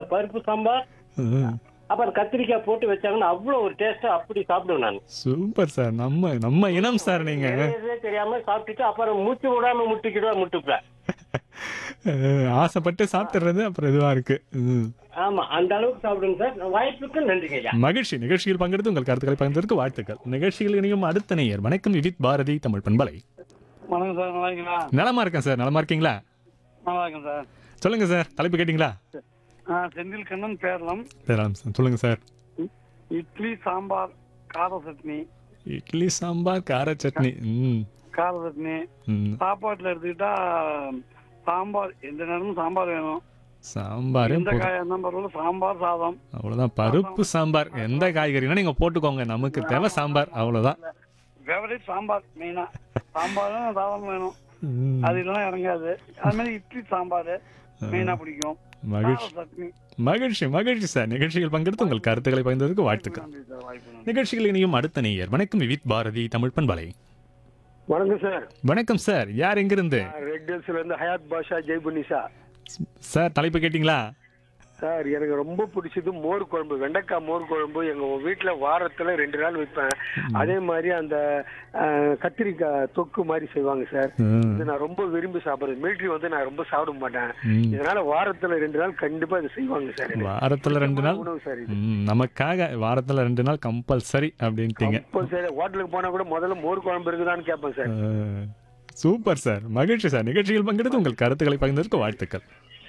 பருப்பு சாம்பார் ம். அப்புறம் கத்திரிக்காய் போட்டு வச்சாங்கன்னா அவ்வளவு ஒரு டேஸ்டா அப்படி சாப்பிடுவேன் நான் சூப்பர் சார் நம்ம நம்ம இனம் சார் நீங்க தெரியறதே தெரியாம சாப்பிட்டுட்டு அப்புறம் மூச்சு விடாம முட்டிக்கிடுவா முட்டுப்பேன் அஹ், ஆசைப்பட்டு சாப்பிட்டுறது அப்புறம் இதுவா இருக்கு ம். ஆமா அந்த அளவுக்கு சாப்பிடுங்க சார் வாய்ப்புக்கு நன்றிங்க ஐயா மகிழ்ச்சி நிகழ்ச்சியில் பங்கெடுத்து உங்கள் கருத்துக்களை பகிர்ந்ததற்கு வாழ்த்துக்கள் நிகழ்ச்சியில் இணையும் அடுத்த நேயர் வணக்கம் விவித் பாரதி தமிழ் பண்பலை வணக்கம் சார் நல்லா இருக்கீங்களா நலமா இருக்கேன் சார் நலமா இருக்கீங்களா நல்லா இருக்கேன் சார் சொல்லுங்க சார் தலைப்பு கேட்டிங்களா ஆ செந்தில் கண்ணன் பேரளம் சரி, சொல்லுங்க சார் இட்லி சாம்பார் கார சட்னி இட்லி சாம்பார் கார சட்னி ம் கார சட்னி ம். சாப்பாட்டில் எடுத்துக்கிட்டா சாம்பார் எந்த நேரமும் சாம்பார் வேணும் சாம்பார் எந்த காயாக இருந்தாலும் பரவாயில்ல சாம்பார் சாதம் அவ்வளவுதான் பருப்பு சாம்பார் எந்த காய்கறினா நீங்க போட்டுக்கோங்க நமக்கு தேவை சாம்பார் அவ்வளவுதான் ஃபேவரேட் சாம்பார் மெயினா சாம்பாரும் சாதம் வேணும் ம். அது இல்லைன்னா இறங்காது அது மாதிரி இட்லி சாம்பார் மெயினா பிடிக்கும் கார மகிழ்ச்சி சட்னி மகிழ்ச்சி மகிழ்ச்சி சார் நிகழ்ச்சியில் பங்கெடுத்து உங்கள் கருத்துக்களை பகிர்ந்ததற்கு வாழ்த்துக்கள் நன்றி சார் வாய்ப்பு நன்றி. நிகழ்ச்சியில் இணையும் அடுத்த நேயர் வணக்கம் விவித் பாரதி தமிழ் பண்பலை வணக்கம் சார் வணக்கம் சார் யார் எங்கிருந்து ரெட் ஹில்ஸ்ல இருந்து ஹயாத் பாஷா ஜெய்புனிசா சார் தலைப்பு கேட்டிங்களா சார் எனக்கு ரொம்ப பிடிச்சது மோர் குழம்பு வெண்டைக்காய் மோர் குழம்பு எங்க வீட்டுல வாரத்துல ரெண்டு நாள் வைப்பேன் அதே மாதிரி அந்த அஹ், கத்திரிக்காய் தொக்கு மாதிரி செய்வாங்க சார் ம். இது நான் ரொம்ப விரும்பி சாப்பிடுறேன் மிலிட்ரி வந்து நான் ரொம்ப சாப்பிட மாட்டேன் ம். இதனால வாரத்துல ரெண்டு நாள் கண்டிப்பா இது செய்வாங்க சார் எனக்கு. வாரத்துல ரெண்டு நாள் உணவு சார் இது ம், நமக்காக வாரத்துல ரெண்டு நாள் கம்பல்சரி அப்படின்ட்டீங்க இப்போ சரி ஹோட்டலுக்கு போனா கூட முதல்ல மோர் குழம்பு இருக்குதான்னு கேட்பேன் சார் அஹ், சூப்பர் சார் மகிழ்ச்சி சார் நிகழ்ச்சியில் பங்கெடுத்து உங்கள் கருத்துக்களை பகிர்ந்ததற்கு வாழ்த்துக்கள்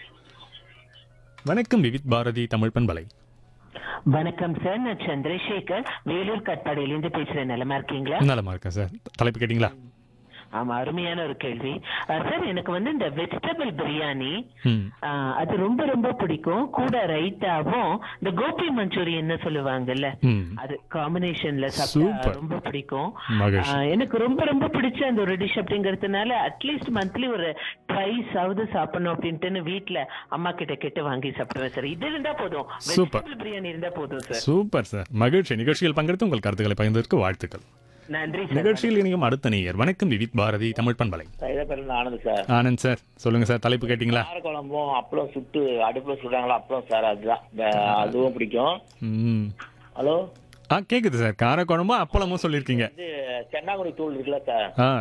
வணக்கம் விவித் பாரதி தமிழ் பண்பலை வணக்கம் சார் நான் சந்திரசேகர் வேலூர் கட்பாடியிலிருந்து பேசுறேன் நலமா இருக்கீங்களா நலமா இருக்கேன் சார் தலைப்பு கேட்டிங்களா ஆமா அருமையான ஒரு கேள்வி அஹ், சார் எனக்கு வந்து இந்த வெஜிடபிள் பிரியாணி ம் அஹ், அது ரொம்ப ரொம்ப பிடிக்கும் கூட ரைத்தாவும் இந்த கோபி மஞ்சூரியன் சொல்லுவாங்கல்ல ம் அது காம்பினேஷன்ல சாப்பிட்டா Super. ரொம்ப பிடிக்கும் மகிழ்ச்சி அஹ், எனக்கு ரொம்ப ரொம்ப பிடிச்ச அந்த ஒரு டிஷ் அப்படிங்கறதுனால அட்லீஸ்ட் மந்த்லி ஒரு ட்வைஸ் ஆவது சாப்பிடணும் அப்படின்ட்டு வீட்ல அம்மா கிட்ட கேட்டு வாங்கி சாப்பிடுவேன் சார் இது இருந்தா போதும் Super. வெஜிடபிள் பிரியாணி இருந்தா போதும் சார் சூப்பர் சார் மகிழ்ச்சி நிகழ்ச்சியில் பங்கெடுத்து உங்கள் கருத்துக்களை பகிர்ந்ததற்கு வாழ்த்துக்கள் நன்றி சார் நிகழ்ச்சியில் இணையும் அடுத்த நேயர் வணக்கம் விவித் பாரதி தமிழ் பண்பலை சைதாப்பேரில் ஆனந்த் சார் ஆனந்த் சார் சொல்லுங்க சார் தலைப்பு கேட்டிங்களா காரக்குழம்பும் அப்பளம் சுட்டு அடுப்புல சுடுறாங்களா அப்பளம் சார் அதுதான் இந்த- அதுவும் பிடிக்கும் ம் ஹலோ ஆ கேக்குது சார் காரக்குழம்பும் அப்பளமும் சொல்லியிருக்கீங்க இது சென்னாங்குடி தூள் இருக்குல்ல சார் ஆ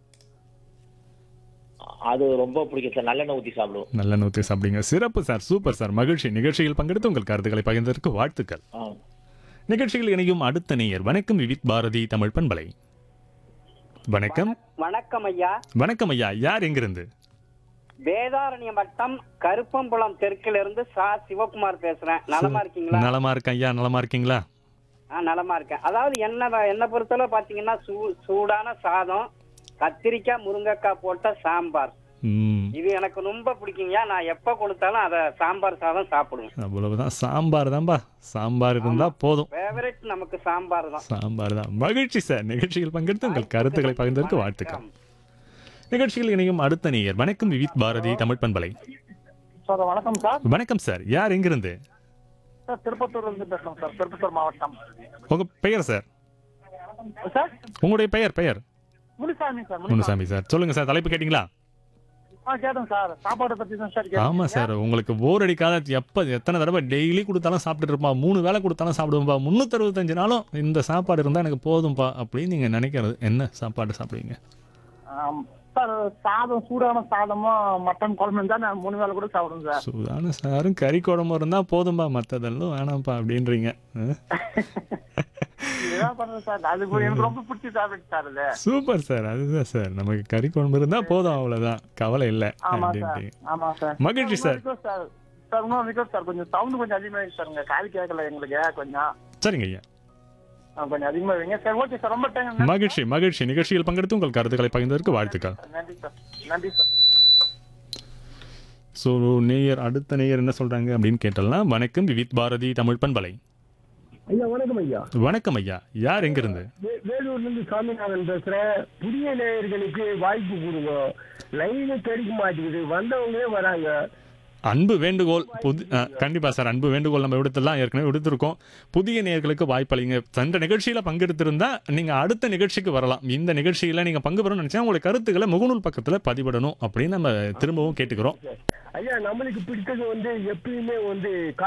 அது ரொம்ப பிடிக்கும் சார் நல்லெண்ணெய் ஊற்றி சாப்பிடுவோம் நல்ல நூற்றி சாப்பிடுங்க சிறப்பு சார் சூப்பர் சார் மகிழ்ச்சி நிகழ்ச்சியில் பங்கெடுத்து உங்கள் கருத்துக்களை பகிர்ந்ததற்கு வாழ்த்துக்கள் ஆ நிகழ்ச்சியில் இணையும் அடுத்த நேயர் வணக்கம் விவித் பாரதி தமிழ் பண்பலை வணக்கம் வணக்கம் ஐயா வணக்கம் ஐயா யார் எங்கிருந்து வேதாரண்யம் வட்டம் கருப்பம்புலம் தெற்குல இருந்து சா சிவகுமார் பேசுறேன் நலமா இருக்கீங்களா நலமா இருக்கேன் ஐயா நலமா இருக்கீங்களா ஆ நலமா இருக்கேன் அதாவது என்ன என்ன பொறுத்தளவு பாத்தீங்கன்னா சூ சூடான சாதம் கத்திரிக்காய் முருங்கைக்காய் போட்ட சாம்பார் ம் இது எனக்கு ரொம்ப பிடிக்குங்கய்யா நான் எப்ப கொடுத்தாலும் அத சாம்பார் சாதம் சாப்பிடுவேன் அவ்வளவுதான் சாம்பார் தான்பா சாம்பார் இருந்தா போதும் ஃபேவரட் நமக்கு சாம்பார் தான் சாம்பார் தான் மகிழ்ச்சி சார் நிகழ்ச்சியில் பங்கெடுத்து உங்கள் கருத்துக்களை பகிர்ந்ததற்கு வாழ்த்துக்கள் நிகழ்ச்சியில் இணையும் அடுத்த நேயர் வணக்கம் விவித் பாரதி தமிழ் பண்பலை சார் வணக்கம் சார் வணக்கம் சார் யார் எங்கிருந்து சார் திருப்பத்தூர்ல இருந்து பேசுறோம் சார் திருப்பத்தூர் மாவட்டம் உங்க பெயர் சார் சார் உங்களுடைய பெயர் பெயர் முனிசாமி சார் முனுசாமி சார் சொல்லுங்க சார் தலைப்பு கேட்டிங்களா ஆ கேட்டேன் சார் சாப்பாடு பத்தி தான் சார் ஆமா சார் உங்களுக்கு போர் அடிக்காத எப்ப எத்தனை தடவை டெய்லி கொடுத்தாலும் சாப்பிட்டுட்டு இருப்பா மூணு வேளை கொடுத்தாலும் சாப்பிடுவோம்பா முந்நூற்றறுபத்தஞ்சு நாளும் இந்த சாப்பாடு இருந்தா எனக்கு போதும்பா அப்படின்னு நீங்க நினைக்கிறது என்ன சாப்பாடு சாப்பிடுவீங்க ஆம். சார் சாதம் சூடான சாதமும் மட்டன் குழம்பு இருந்தா நான் மூணு வேளை கூட சாப்பிடுவேன் சார் சூதான சாரும் கறி குழம்பு இருந்தா போதும்பா மத்ததெல்லாம் வேணாம்ப்பா அப்படின்றீங்க அஹ். இதுதான் பண்றேன் சார் அது கூட எனக்கு ரொம்ப பிடிச்ச சாப்பிட்டு சார் அது சூப்பர் சார் அதுதான் சார் நமக்கு கறி குழம்பு இருந்தா போதும் அவ்வளவுதான் கவலை இல்லை ஆமா சார் அப்படின்ட்டு ஆமா சார் மகிழ்ச்சி சார் request சார் சார் இன்னொரு request சார் கொஞ்சம் சவுண்ட் கொஞ்சம் அதிகமா இருக்கு சார் உங்க காது கேட்கல எங்களுக்கு கொஞ்சம் சரிங்க ஐயா ஆ, கொஞ்சம் அதிகமா வைங்க சார் ஓகே சார் ரொம்ப டைம் மகிழ்ச்சி மகிழ்ச்சி நிகழ்ச்சியில் பங்கெடுத்து உங்கள் கருத்துக்களை பகிர்ந்ததற்கு வாழ்த்துக்கள் நன்றி சார் நன்றி சார் ஸோ நேயர் அடுத்த நேயர் என்ன சொல்றாங்க அப்படின்னு கேட்டலாம் வணக்கம் விவித் பாரதி தமிழ் பண்பலை ஐயா வணக்கம் ஐயா வணக்கம் ஐயா யார் எங்கிருந்து வே- வேலூர்ல இருந்து சாமிநாதன் பேசுறேன் புதிய நேயர்களுக்கு வாய்ப்பு கொடுங்க லைனு கிடைக்க மாட்டேங்குது வந்தவங்களே வராங்க அன்பு வேண்டுகோள் புது அஹ், கண்டிப்பா சார் அன்பு வேண்டுகோள் நம்ம விடுத்தலாம் ஏற்கனவே விடுத்திருக்கோம் புதிய நேயர்களுக்கு வாய்ப்பளிங்க சென்ற நிகழ்ச்சியில பங்கெடுத்திருந்தா நீங்க அடுத்த நிகழ்ச்சிக்கு வரலாம் இந்த நிகழ்ச்சியில நீங்க பங்கு பெறணும்னு நினைச்சா உங்களுடைய கருத்துக்களை முகநூல் பக்கத்துல பதிவிடணும் அப்படின்னு நம்ம திரும்பவும் கேட்டுக்கிறோம் ஐயா நம்மளுக்கு பிடித்தது வந்து எப்பயுமே வந்து